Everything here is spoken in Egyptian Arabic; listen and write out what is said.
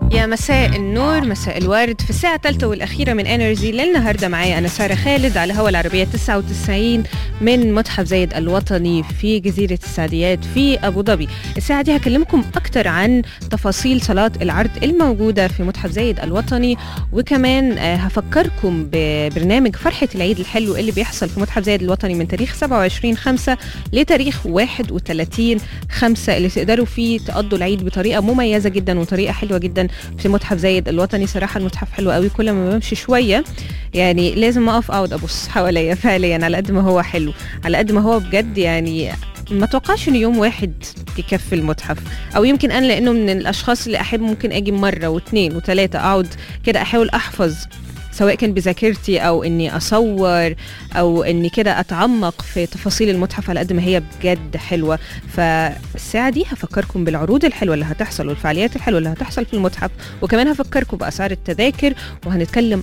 يا مساء النور مساء الورد في الساعة الثالثة والأخيرة من انرجي للنهاردة معايا أنا سارة خالد على هوا العربية 99 من متحف زايد الوطني في جزيرة السعديات في أبو ظبي الساعة دي هكلمكم أكتر عن تفاصيل صلاة العرض الموجودة في متحف زايد الوطني وكمان آه، هفكركم ببرنامج فرحة العيد الحلو اللي بيحصل في متحف زايد الوطني من تاريخ 27 5 لتاريخ 31 5 اللي تقدروا فيه تقضوا العيد بطريقة مميزة جدا وطريقة حلوة جدا في متحف زايد الوطني صراحة المتحف حلو قوي كل ما بمشي شوية يعني لازم اقف اقعد ابص حواليا فعليا على قد ما هو حلو على قد ما هو بجد يعني ما توقعش ان يوم واحد يكفي المتحف او يمكن انا لانه من الاشخاص اللي احب ممكن اجي مره واثنين وثلاثه اقعد كده احاول احفظ سواء كان بذاكرتي او اني اصور او اني كده اتعمق في تفاصيل المتحف على قد ما هي بجد حلوه فالساعه دي هفكركم بالعروض الحلوه اللي هتحصل والفعاليات الحلوه اللي هتحصل في المتحف وكمان هفكركم باسعار التذاكر وهنتكلم